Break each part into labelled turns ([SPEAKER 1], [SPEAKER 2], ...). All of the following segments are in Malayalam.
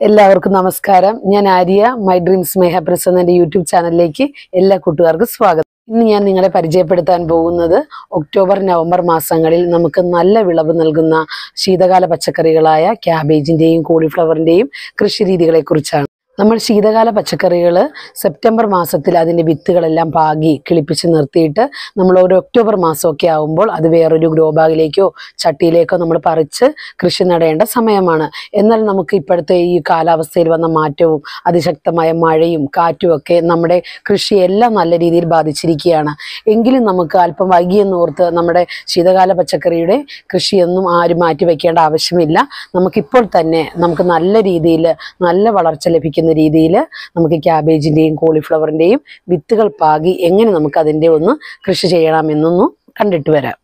[SPEAKER 1] എല്ലാവർക്കും നമസ്കാരം ഞാൻ ആര്യ മൈ ഡ്രീംസ് മേഹ പ്രസ് എന്ന എൻ്റെ യൂട്യൂബ് ചാനലിലേക്ക് എല്ലാ കൂട്ടുകാർക്കും സ്വാഗതം ഇന്ന് ഞാൻ നിങ്ങളെ പരിചയപ്പെടുത്താൻ പോകുന്നത് ഒക്ടോബർ നവംബർ മാസങ്ങളിൽ നമുക്ക് നല്ല വിളവ് നൽകുന്ന ശീതകാല പച്ചക്കറികളായ ക്യാബേജിന്റെയും കോളിഫ്ലവറിന്റെയും കൃഷി രീതികളെ കുറിച്ചാണ് നമ്മൾ ശീതകാല പച്ചക്കറികൾ സെപ്റ്റംബർ മാസത്തിൽ അതിൻ്റെ വിത്തുകളെല്ലാം പാകി കിളിപ്പിച്ച് നിർത്തിയിട്ട് നമ്മൾ ഒരു ഒക്ടോബർ മാസമൊക്കെ ആകുമ്പോൾ അത് വേറൊരു ഗ്രോ ബാഗിലേക്കോ ചട്ടിയിലേക്കോ നമ്മൾ പറിച്ച് കൃഷി നടേണ്ട സമയമാണ് എന്നാൽ നമുക്ക് ഇപ്പോഴത്തെ ഈ കാലാവസ്ഥയിൽ വന്ന മാറ്റവും അതിശക്തമായ മഴയും കാറ്റും ഒക്കെ നമ്മുടെ കൃഷിയെല്ലാം നല്ല രീതിയിൽ ബാധിച്ചിരിക്കുകയാണ് എങ്കിലും നമുക്ക് അല്പം വൈകിയെന്നോർത്ത് നമ്മുടെ ശീതകാല പച്ചക്കറിയുടെ കൃഷിയൊന്നും ആരും മാറ്റി വെക്കേണ്ട ആവശ്യമില്ല നമുക്കിപ്പോൾ തന്നെ നമുക്ക് നല്ല രീതിയിൽ നല്ല വളർച്ച ലഭിക്കുന്ന രീതിയിൽ നമുക്ക് ക്യാബേജിൻ്റെയും കോളിഫ്ലവറിൻ്റെയും വിത്തുകൾ പാകി എങ്ങനെ നമുക്ക് അതിൻ്റെ ഒന്ന് കൃഷി ചെയ്യണമെന്നൊന്ന് കണ്ടിട്ട് വരാം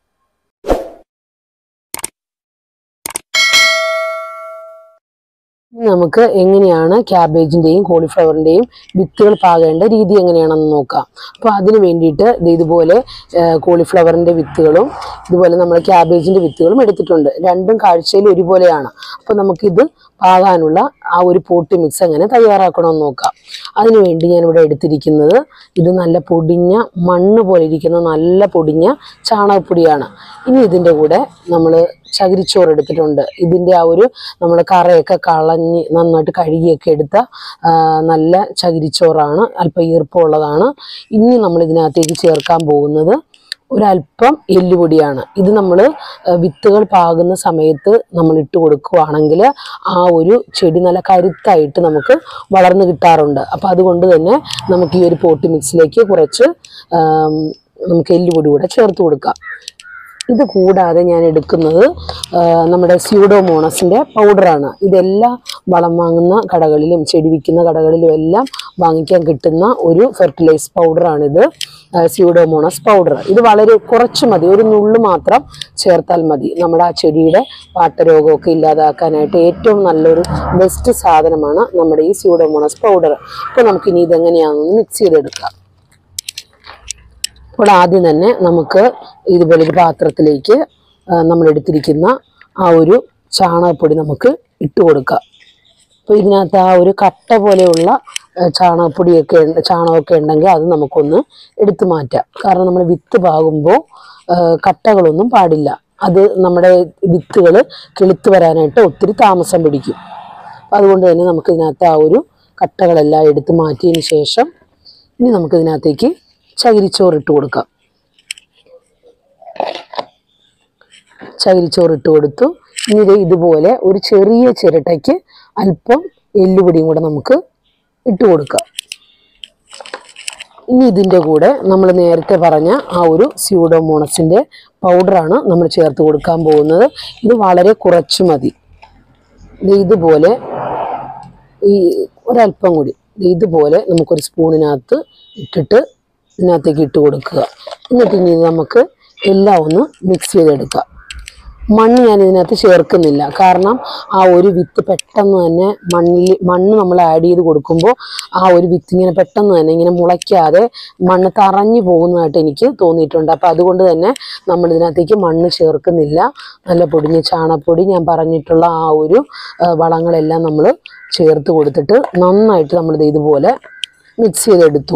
[SPEAKER 1] ഇനി നമുക്ക് എങ്ങനെയാണ് ക്യാബേജിൻ്റെയും കോളിഫ്ലവറിൻ്റെയും വിത്തുകൾ പാകേണ്ട രീതി എങ്ങനെയാണെന്ന് നോക്കാം അപ്പോൾ അതിന് വേണ്ടിയിട്ട് ദേ ഇതുപോലെ കോളിഫ്ലവറിൻ്റെ വിത്തുകളും ഇതുപോലെ നമ്മൾ ക്യാബേജിൻ്റെ വിത്തുകളും എടുത്തിട്ടുണ്ട് രണ്ടും കാഴ്ചയിൽ ഒരുപോലെയാണ് അപ്പോൾ നമുക്കിത് പാകാനുള്ള ആ ഒരു പോട്ടി മിക്സ് എങ്ങനെ തയ്യാറാക്കണമെന്ന് നോക്കാം അതിനു വേണ്ടി ഞാനിവിടെ എടുത്തിരിക്കുന്നത് ഇത് നല്ല പൊടിഞ്ഞ മണ്ണ് പോലെ ഇരിക്കുന്ന നല്ല പൊടിഞ്ഞ ചാണകപ്പൊടിയാണ് ഇനി ഇതിൻ്റെ കൂടെ നമ്മൾ ചകിരിച്ചോറ് എടുത്തിട്ടുണ്ട് ഇതിൻ്റെ ആ ഒരു നമ്മൾ കറയൊക്കെ കളഞ്ഞ് നന്നായിട്ട് കഴുകിയൊക്കെ എടുത്ത ആ, നല്ല ചകിരിച്ചോറാണ് അല്പം ഈർപ്പമുള്ളതാണ് ഇനി നമ്മൾ ഇതിനകത്തേക്ക് ചേർക്കാൻ പോകുന്നത് ഒരല്പം എല്ലുപൊടിയാണ് ഇത് നമ്മൾ വിത്തുകൾ പാകുന്ന സമയത്ത് നമ്മൾ ഇട്ട് കൊടുക്കുകയാണെങ്കിൽ ആ ഒരു ചെടി നല്ല കരുത്തായിട്ട് നമുക്ക് വളർന്നു കിട്ടാറുണ്ട് അപ്പം അതുകൊണ്ട് തന്നെ നമുക്ക് ഈ ഒരു പോട്ടി മിക്സിലേക്ക് കുറച്ച് ആം, നമുക്ക് എല്ലുപൊടി കൂടെ ചേർത്ത് കൊടുക്കാം ഇത് കൂടാതെ ഞാൻ എടുക്കുന്നത് ആ, നമ്മുടെ സ്യൂഡോമോണസിൻ്റെ പൗഡറാണ് ഇതെല്ലാം വളം വാങ്ങുന്ന കടകളിലും ചെടി വിൽക്കുന്ന കടകളിലും എല്ലാം വാങ്ങിക്കാൻ കിട്ടുന്ന ഒരു ഫെർട്ടിലൈസ് പൗഡറാണിത് സ്യൂഡോമോണസ് പൗഡർ ഇത് വളരെ കുറച്ച് മതി ഒരു നുള്ളു മാത്രം ചേർത്താൽ മതി നമ്മുടെ ആ ചെടിയുടെ പാട്ടരോഗമൊക്കെ ഇല്ലാതാക്കാനായിട്ട് ഏറ്റവും നല്ലൊരു ബെസ്റ്റ് സാധനമാണ് നമ്മുടെ ഈ സ്യൂഡോമോണസ് പൗഡർ അപ്പോൾ നമുക്കിനി ഇതെങ്ങനെയാണെന്ന് മിക്സ് ചെയ്തെടുക്കാം അപ്പോൾ ആദ്യം തന്നെ നമുക്ക് ഇതുപോലെ ഒരു പാത്രത്തിലേക്ക് ആ, നമ്മൾ എടുത്തിരിക്കുന്ന ആ ഒരു ചാണകപ്പൊടി നമുക്ക് ഇട്ട് കൊടുക്കാം അപ്പോൾ ഇതിനകത്ത് ആ ഒരു കട്ട പോലെയുള്ള ആ, ചാണകപ്പൊടിയൊക്കെ ഉണ്ട് ചാണകമൊക്കെ ഉണ്ടെങ്കിൽ അത് നമുക്കൊന്ന് എടുത്തു മാറ്റാം കാരണം നമ്മൾ വിത്ത് പാകുമ്പോൾ ആ, കട്ടകളൊന്നും പാടില്ല അത് നമ്മുടെ വിത്തുകൾ കിളുത്ത് വരാനായിട്ട് ഒത്തിരി താമസം പിടിക്കും അപ്പോൾ അതുകൊണ്ട് തന്നെ നമുക്ക് ഇതിനകത്ത് ആ ഒരു കട്ടകളെല്ലാം എടുത്ത് മാറ്റിയതിന് ശേഷം ഇനി നമുക്ക് ഇതിനകത്തേക്ക് ചകിരിച്ചോറ് ഇട്ട് കൊടുക്കാം ചകിരിച്ചോറ് ഇട്ട് കൊടുത്തു ഇനി ഇത് ഇതുപോലെ ഒരു ചെറിയ ചിരട്ടയ്ക്ക് അല്പം എല്ലുപൊടിയും കൂടെ നമുക്ക് ഇട്ട് കൊടുക്കാം ഇനി ഇതിൻ്റെ കൂടെ നമ്മൾ നേരത്തെ പറഞ്ഞ ആ ഒരു സ്യൂഡോമോണസിൻ്റെ പൗഡറാണ് നമ്മൾ ചേർത്ത് കൊടുക്കാൻ പോകുന്നത് ഇത് വളരെ കുറച്ച് മതി ദേ ഇതുപോലെ ഈ ഒരല്പം കൂടി ദേ ഇതുപോലെ നമുക്കൊരു സ്പൂണിനകത്ത് ഇട്ടിട്ട് ഇതിനകത്തേക്ക് ഇട്ട് കൊടുക്കുക എന്നിട്ട് ഇനി ഇത് നമുക്ക് എല്ലാം ഒന്ന് മിക്സ് ചെയ്തെടുക്കാം മണ്ണ് ഞാൻ ഇതിനകത്ത് ചേർക്കുന്നില്ല കാരണം ആ ഒരു വിത്ത് പെട്ടെന്ന് തന്നെ മണ്ണിൽ മണ്ണ് നമ്മൾ ആഡ് ചെയ്ത് കൊടുക്കുമ്പോൾ ആ ഒരു വിത്ത് ഇങ്ങനെ പെട്ടെന്ന് തന്നെ ഇങ്ങനെ മുളയ്ക്കാതെ മണ്ണ് തറഞ്ഞു പോകുന്നതായിട്ട് എനിക്ക് തോന്നിയിട്ടുണ്ട് അപ്പോൾ അതുകൊണ്ട് തന്നെ നമ്മൾ ഇതിനകത്തേക്ക് മണ്ണ് ചേർക്കുന്നില്ല നല്ല പൊടിഞ്ഞ ചാണപ്പൊടി ഞാൻ പറഞ്ഞിട്ടുള്ള ആ ഒരു ആ, വളങ്ങളെല്ലാം നമ്മൾ ചേർത്ത് കൊടുത്തിട്ട് നന്നായിട്ട് നമ്മളിത് ഇതുപോലെ മിക്സ് ചെയ്തെടുത്തു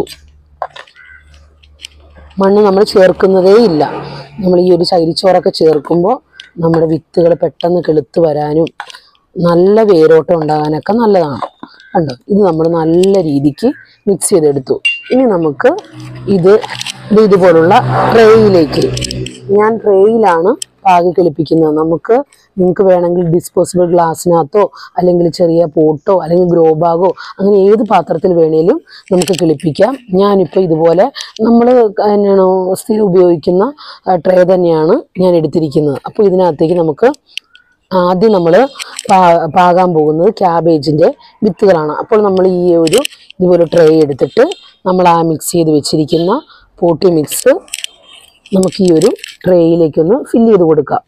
[SPEAKER 1] മണ്ണ് നമ്മൾ ചേർക്കുന്നതേ ഇല്ല നമ്മൾ ഈ ഒരു ചകിരിച്ചോറൊക്കെ ചേർക്കുമ്പോൾ നമ്മുടെ വിത്തുകൾ പെട്ടെന്ന് കിളുത്ത് വരാനും നല്ല വേരോട്ടം ഉണ്ടാകാനൊക്കെ നല്ലതാണ് കണ്ടോ ഇത് നമ്മൾ നല്ല രീതിക്ക് മിക്സ് ചെയ്തെടുത്തു ഇനി നമുക്ക് ഇത് ഇത് ഇതുപോലുള്ള ട്രേയിലേക്ക് ഞാൻ ട്രേയിലാണ് പാകി കളിപ്പിക്കുന്നത് നമുക്ക് നിങ്ങൾക്ക് വേണമെങ്കിൽ ഡിസ്പോസിബിൾ ഗ്ലാസ്സിനകത്തോ അല്ലെങ്കിൽ ചെറിയ പോട്ടോ അല്ലെങ്കിൽ ഗ്രോ ബാഗോ അങ്ങനെ ഏത് പാത്രത്തിൽ വേണേലും നമുക്ക് കിളിപ്പിക്കാം ഞാനിപ്പോൾ ഇതുപോലെ നമ്മൾ എന്നാണോ സ്ഥിരം ഉപയോഗിക്കുന്ന ട്രേ തന്നെയാണ് ഞാൻ എടുത്തിരിക്കുന്നത് അപ്പോൾ ഇതിനകത്തേക്ക് നമുക്ക് ആദ്യം നമ്മൾ പാകാൻ പോകുന്നത് ക്യാബേജിൻ്റെ വിത്തുകളാണ് അപ്പോൾ നമ്മൾ ഈ ഒരു ഇതുപോലെ ട്രേ എടുത്തിട്ട് നമ്മൾ ആ മിക്സ് ചെയ്ത് വെച്ചിരിക്കുന്ന പോട്ടി മിക്സ് നമുക്ക് ഈ ഒരു ട്രേയിലേക്കൊന്ന് ഫില്ല് ചെയ്ത് കൊടുക്കാം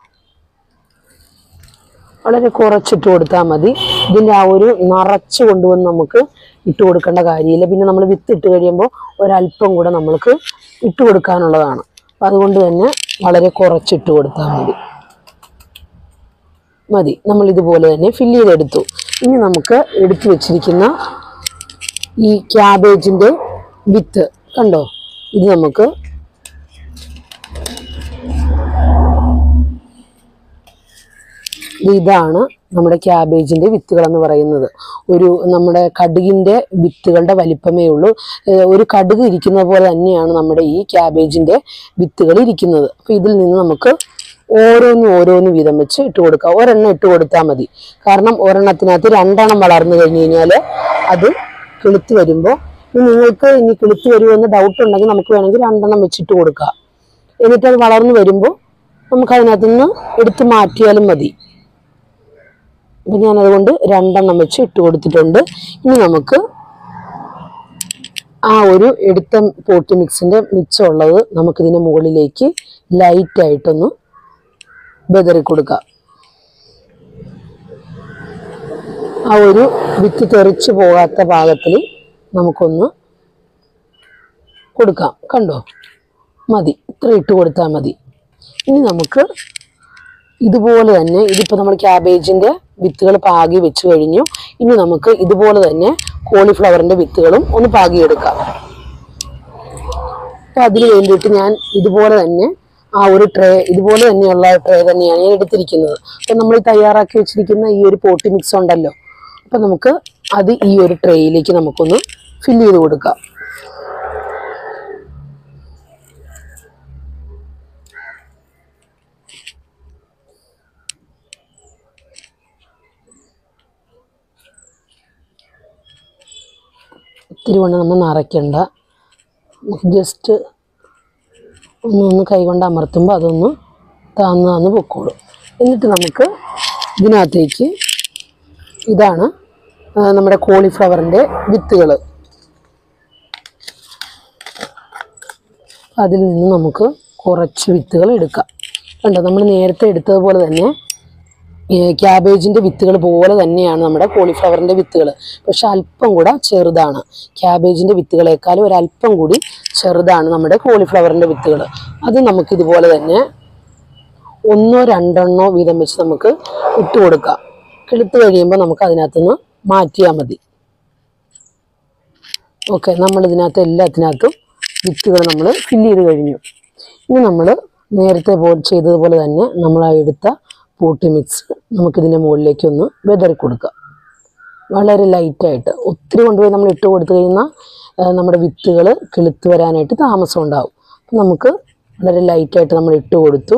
[SPEAKER 1] വളരെ കുറച്ചിട്ട് കൊടുത്താൽ മതി ഇതിൻ്റെ ആ ഒരു നിറച്ച് കൊണ്ടുവന്ന് നമുക്ക് ഇട്ട് കൊടുക്കേണ്ട കാര്യമില്ല പിന്നെ നമ്മൾ വിത്ത് ഇട്ട് കഴിയുമ്പോൾ ഒരല്പം കൂടെ നമ്മൾക്ക് ഇട്ട് കൊടുക്കാനുള്ളതാണ് അപ്പം അതുകൊണ്ട് തന്നെ വളരെ കുറച്ചിട്ട് കൊടുത്താൽ മതി മതി നമ്മൾ ഇതുപോലെ തന്നെ ഫില്ല് ചെയ്തെടുത്തു ഇനി നമുക്ക് എടുത്തു വെച്ചിരിക്കുന്ന ഈ ക്യാബേജിൻ്റെ വിത്ത് കണ്ടോ ഇത് നമുക്ക് ഇതാണ് നമ്മുടെ ക്യാബേജിൻ്റെ വിത്തുകൾ എന്ന് പറയുന്നത് ഒരു നമ്മുടെ കടുകിൻ്റെ വിത്തുകളുടെ വലിപ്പമേ ഉള്ളൂ ഏഹ് ഒരു കടുക് ഇരിക്കുന്ന പോലെ തന്നെയാണ് നമ്മുടെ ഈ ക്യാബേജിൻ്റെ വിത്തുകൾ ഇരിക്കുന്നത് അപ്പോൾ ഇതിൽ നിന്ന് നമുക്ക് ഓരോന്ന് ഓരോന്ന് വീതം വെച്ച് ഇട്ട് കൊടുക്കുക ഒരെണ്ണം ഇട്ട് കൊടുത്താൽ മതി കാരണം ഒരെണ്ണത്തിനകത്ത് രണ്ടെണ്ണം വളർന്നു കഴിഞ്ഞ് കഴിഞ്ഞാൽ അത് കിളുത്ത് വരുമ്പോൾ ഇനി നിങ്ങൾക്ക് ഇനി കിളുത്ത് വരുമെന്ന് ഡൗട്ട് ഉണ്ടെങ്കിൽ നമുക്ക് വേണമെങ്കിൽ രണ്ടെണ്ണം വെച്ചിട്ട് കൊടുക്കാം എന്നിട്ട് അത് വളർന്നു വരുമ്പോൾ നമുക്ക് അതിനകത്ത് നിന്ന് എടുത്ത് മാറ്റിയാലും മതി അപ്പം ഞാൻ അതുകൊണ്ട് രണ്ടെണ്ണം വെച്ച് ഇട്ട് കൊടുത്തിട്ടുണ്ട് ഇനി നമുക്ക് ആ ഒരു എടുത്ത പോട്ടി മിക്സിൻ്റെ മിച്ചമുള്ളത് നമുക്കിതിൻ്റെ മുകളിലേക്ക് ലൈറ്റായിട്ടൊന്ന് ബെതറി കൊടുക്കാം ആ ഒരു വിത്ത് തെറിച്ച് പോകാത്ത പാകത്തിൽ നമുക്കൊന്ന് കൊടുക്കാം കണ്ടോ മതി ഇത്ര ഇട്ട് കൊടുത്താൽ മതി ഇനി നമുക്ക് ഇതുപോലെ തന്നെ ഇതിപ്പോൾ നമ്മൾ ക്യാബേജിൻ്റെ വിത്തുകൾ പാകി വെച്ച് കഴിഞ്ഞു ഇനി നമുക്ക് ഇതുപോലെ തന്നെ കോളിഫ്ലവറിൻ്റെ വിത്തുകളും ഒന്ന് പാകിയെടുക്കാം അപ്പം അതിന് വേണ്ടിയിട്ട് ഞാൻ ഇതുപോലെ തന്നെ ആ ഒരു ട്രേ ഇതുപോലെ തന്നെയുള്ള ട്രേ തന്നെയാണ് ഞാൻ എടുത്തിരിക്കുന്നത് അപ്പം നമ്മൾ തയ്യാറാക്കി വെച്ചിരിക്കുന്ന ഈ ഒരു പോട്ടി മിക്സ് ഉണ്ടല്ലോ അപ്പം നമുക്ക് അത് ഈ ഒരു ട്രേയിലേക്ക് നമുക്കൊന്ന് ഫില്ല് ചെയ്ത് കൊടുക്കാം ഒത്തിരി കൊണ്ട് നമ്മൾ നിറയ്ക്കണ്ട നമുക്ക് ജസ്റ്റ് ഒന്ന് ഒന്ന് കൈകൊണ്ട് അമർത്തുമ്പോൾ അതൊന്ന് താന്ന് താന്ന് പൊക്കോളും എന്നിട്ട് നമുക്ക് ഇതിനകത്തേക്ക് ഇതാണ് ആ, നമ്മുടെ കോളിഫ്ലവറിൻ്റെ വിത്തുകൾ അതിൽ നിന്ന് നമുക്ക് കുറച്ച് വിത്തുകൾ എടുക്കാം കണ്ടോ നമ്മൾ നേരത്തെ എടുത്തതുപോലെ തന്നെ ക്യാബേജിൻ്റെ വിത്തുകൾ പോലെ തന്നെയാണ് നമ്മുടെ കോളിഫ്ലവറിൻ്റെ വിത്തുകൾ പക്ഷെ അല്പം കൂടെ ചെറുതാണ് ക്യാബേജിൻ്റെ വിത്തുകളെക്കാളും ഒരല്പം കൂടി ചെറുതാണ് നമ്മുടെ കോളിഫ്ലവറിൻ്റെ വിത്തുകൾ അത് നമുക്ക് ഇതുപോലെ തന്നെ ഒന്നോ രണ്ടെണ്ണോ വീതം വെച്ച് നമുക്ക് ഇട്ട് കൊടുക്കാം കിളുത്ത് കഴിയുമ്പോൾ നമുക്ക് അതിനകത്തുനിന്ന് മാറ്റിയാൽ മതി ഓക്കെ നമ്മൾ ഇതിനകത്ത് എല്ലാത്തിനകത്തും വിത്തുകൾ നമ്മൾ ഫില്ല് ചെയ്ത് കഴിഞ്ഞു ഇനി നമ്മൾ നേരത്തെ പോ ചെയ്തതുപോലെ തന്നെ നമ്മൾ ആ എടുത്ത പൂട്ടി മിക്സ് നമുക്കിതിൻ്റെ മുകളിലേക്ക് ഒന്ന് വെതറി കൊടുക്കാം വളരെ ലൈറ്റായിട്ട് ഒത്തിരി കൊണ്ടുപോയി നമ്മൾ ഇട്ട് കൊടുത്തു കഴിഞ്ഞാൽ ആ, നമ്മുടെ വിത്തുകൾ കിളുത്ത് വരാനായിട്ട് താമസം ഉണ്ടാവും അപ്പം നമുക്ക് വളരെ ലൈറ്റായിട്ട് നമ്മൾ ഇട്ട് കൊടുത്തു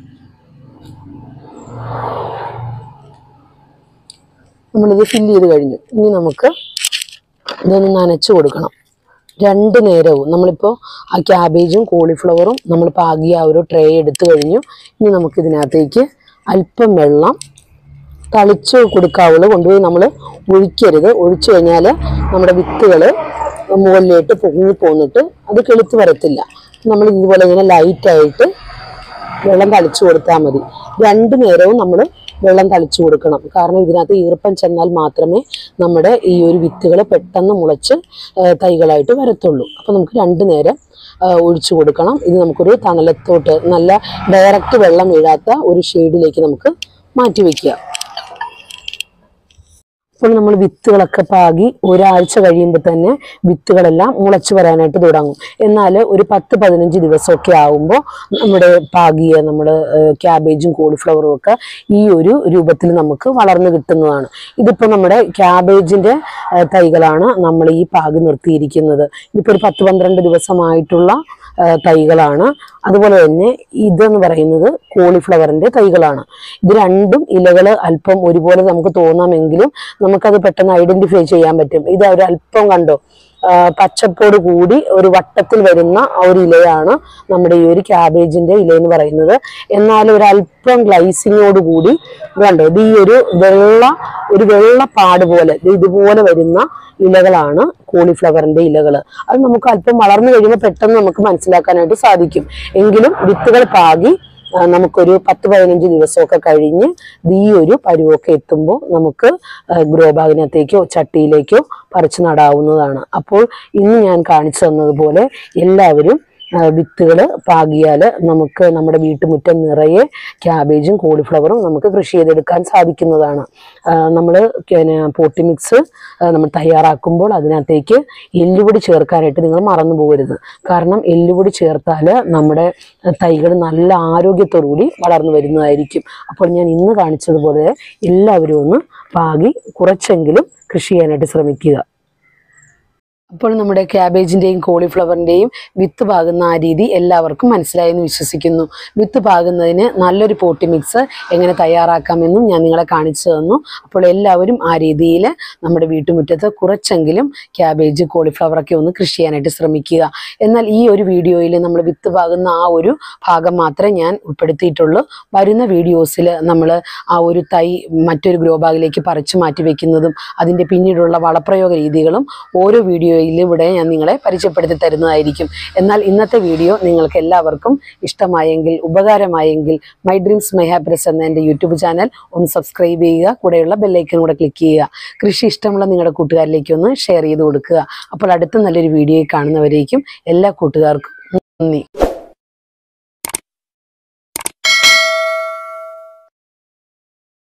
[SPEAKER 1] നമ്മളിത് ഫില്ല് ചെയ്ത് കഴിഞ്ഞു ഇനി നമുക്ക് ഇതൊന്ന് നനച്ച് കൊടുക്കണം രണ്ട് നേരവും നമ്മളിപ്പോൾ ആ ക്യാബേജും കോളിഫ്ലവറും നമ്മൾ പാകിയ ആ ഒരു ട്രേ എടുത്തു കഴിഞ്ഞു ഇനി നമുക്ക് ഇതിനകത്തേക്ക് അല്പം വെള്ളം തളിച്ച് കൊടുക്കാവുള്ളൂ കൊണ്ടുപോയി നമ്മൾ ഒഴിക്കരുത് ഒഴിച്ചു കഴിഞ്ഞാൽ നമ്മുടെ വിത്തുകൾ മുകളിലോട്ട് പൊങ്ങി പോന്നിട്ട് അത് കിളുത്ത് വരത്തില്ല നമ്മൾ ഇതുപോലെ ഇങ്ങനെ ലൈറ്റായിട്ട് വെള്ളം തളിച്ചു കൊടുത്താൽ മതി രണ്ട് നേരവും നമ്മൾ വെള്ളം തളിച്ചു കൊടുക്കണം കാരണം ഇതിനകത്ത് ഈർപ്പം ചെന്നാൽ മാത്രമേ നമ്മുടെ ഈ ഒരു വിത്തുകൾ പെട്ടെന്ന് മുളച്ച് ആ, തൈകളായിട്ട് വരത്തുള്ളൂ അപ്പോൾ നമുക്ക് രണ്ട് നേരം ആ, ഒഴിച്ചു കൊടുക്കണം ഇത് നമുക്കൊരു തണലത്തോട്ട് നല്ല ഡയറക്റ്റ് വെള്ളം വീഴാത്ത ഒരു ഷെയ്ഡിലേക്ക് നമുക്ക് മാറ്റി വയ്ക്കുക ഇപ്പോൾ നമ്മൾ വിത്തുകളൊക്കെ പാകി ഒരാഴ്ച കഴിയുമ്പോൾ തന്നെ വിത്തുകളെല്ലാം മുളച്ചു വരാനായിട്ട് തുടങ്ങും എന്നാൽ ഒരു പത്ത് പതിനഞ്ച് ദിവസമൊക്കെ ആകുമ്പോൾ നമ്മുടെ പാകിയ നമ്മുടെ ക്യാബേജും കോളിഫ്ലവറും ഒക്കെ ഈ ഒരു രൂപത്തിൽ നമുക്ക് വളർന്നു കിട്ടുന്നതാണ് ഇതിപ്പോൾ നമ്മുടെ ക്യാബേജിൻ്റെ തൈകളാണ് നമ്മൾ ഈ പാകി നിർത്തിയിരിക്കുന്നത് ഇതിപ്പോൾ ഒരു പത്ത് പന്ത്രണ്ട് ദിവസമായിട്ടുള്ള ആ, തൈകളാണ് അതുപോലെ തന്നെ ഇതെന്ന് പറയുന്നത് കോളിഫ്ലവറിന്റെ തൈകളാണ് ഇത് രണ്ടും ഇലകൾ അല്പം ഒരുപോലെ നമുക്ക് തോന്നാമെങ്കിലും നമുക്കത് പെട്ടെന്ന് ഐഡന്റിഫൈ ചെയ്യാൻ പറ്റും ഇത് ഒരു അല്പം കണ്ടോ ആ, പച്ചപ്പോട് കൂടി ഒരു വട്ടത്തിൽ വരുന്ന ആ ഒരു ഇലയാണ് നമ്മുടെ ഈ ഒരു ക്യാബേജിന്റെ ഇല എന്ന് പറയുന്നത് എന്നാൽ ഒരു അല്പം ഗ്ലൈസിങ്ങോട് കൂടി ഇത് കണ്ടോ ഇത് ഈ ഒരു വെള്ള ഒരു വെള്ള പാട് പോലെ ഇത് ഇതുപോലെ വരുന്ന ഇലകളാണ് കോളിഫ്ലവറിന്റെ ഇലകൾ അത് നമുക്ക് അല്പം വളർന്നു കഴിയുമ്പോൾ പെട്ടെന്ന് നമുക്ക് മനസ്സിലാക്കാനായിട്ട് സാധിക്കും എങ്കിലും വിത്തുകൾ പാകി ആ, നമുക്കൊരു പത്ത് പതിനഞ്ച് ദിവസമൊക്കെ കഴിഞ്ഞ് ഇത് ഈ ഒരു പരുവൊക്കെ എത്തുമ്പോൾ നമുക്ക് ഗ്രോ ബാഗിനകത്തേക്കോ ചട്ടിയിലേക്കോ പറിച്ചു നടാവുന്നതാണ് അപ്പോൾ ഇന്ന് ഞാൻ കാണിച്ചു തന്നതുപോലെ എല്ലാവരും വിത്തുകൾ പാകിയാൽ നമുക്ക് നമ്മുടെ വീട്ടുമുറ്റം നിറയെ ക്യാബേജും കോളിഫ്ലവറും നമുക്ക് കൃഷി ചെയ്തെടുക്കാൻ സാധിക്കുന്നതാണ് നമ്മൾ പോട്ടി മിക്സ് നമ്മൾ തയ്യാറാക്കുമ്പോൾ അതിനകത്തേക്ക് എല്ലുപൊടി ചേർക്കാനായിട്ട് നിങ്ങൾ മറന്നു പോകരുത് കാരണം എല്ലുപൊടി ചേർത്താൽ നമ്മുടെ തൈകൾ നല്ല ആരോഗ്യത്തോടുകൂടി വളർന്നു വരുന്നതായിരിക്കും അപ്പോൾ ഞാൻ ഇന്ന് കാണിച്ചതുപോലെ എല്ലാവരും ഒന്ന് പാകി കുറച്ചെങ്കിലും കൃഷി ചെയ്യാനായിട്ട് ശ്രമിക്കുക അപ്പോൾ നമ്മുടെ ക്യാബേജിൻ്റെയും കോളിഫ്ലവറിൻ്റെയും വിത്ത് പാകുന്ന ആ രീതി എല്ലാവർക്കും മനസ്സിലായെന്ന് വിശ്വസിക്കുന്നു വിത്ത് പാകുന്നതിന് നല്ലൊരു പോട്ടി മിക്സ് എങ്ങനെ തയ്യാറാക്കാമെന്നും ഞാൻ നിങ്ങളെ കാണിച്ചു തന്നു അപ്പോൾ എല്ലാവരും ആ രീതിയിൽ നമ്മുടെ വീട്ടുമുറ്റത്ത് കുറച്ചെങ്കിലും ക്യാബേജ് കോളിഫ്ലവറൊക്കെ ഒന്ന് കൃഷി ചെയ്യാനായിട്ട് ശ്രമിക്കുക എന്നാൽ ഈ ഒരു വീഡിയോയിൽ നമ്മൾ വിത്ത് പാകുന്ന ആ ഒരു ഭാഗം മാത്രമേ ഞാൻ ഉൾപ്പെടുത്തിയിട്ടുള്ളൂ വരുന്ന വീഡിയോസിൽ നമ്മൾ ആ ഒരു തൈ മറ്റൊരു ഗ്രോ ബാഗിലേക്ക് പറിച്ചു മാറ്റി വെക്കുന്നതും അതിൻ്റെ പിന്നീടുള്ള വളപ്രയോഗ രീതികളും ഓരോ വീഡിയോയിലും ഇവിടെ ഞാൻ നിങ്ങളെ പരിചയപ്പെടുത്തി തരുന്നതായിരിക്കും എന്നാൽ ഇന്നത്തെ വീഡിയോ നിങ്ങൾക്ക് എല്ലാവർക്കും ഇഷ്ടമായെങ്കിൽ ഉപകാരമായെങ്കിൽ മൈ ഡ്രീംസ് മൈ ഹാപ്പിനെസ് എന്ന എൻ്റെ യൂട്യൂബ് ചാനൽ ഒന്ന് സബ്സ്ക്രൈബ് ചെയ്യുക കൂടെയുള്ള ബെല്ലൈക്കൻ കൂടെ ക്ലിക്ക് ചെയ്യുക കൃഷി ഇഷ്ടമുള്ള നിങ്ങളുടെ കൂട്ടുകാരിലേക്ക് ഒന്ന് ഷെയർ ചെയ്ത് കൊടുക്കുക അപ്പോൾ അടുത്ത നല്ലൊരു വീഡിയോ കാണുന്നവരേക്കും എല്ലാ കൂട്ടുകാർക്കും നന്ദി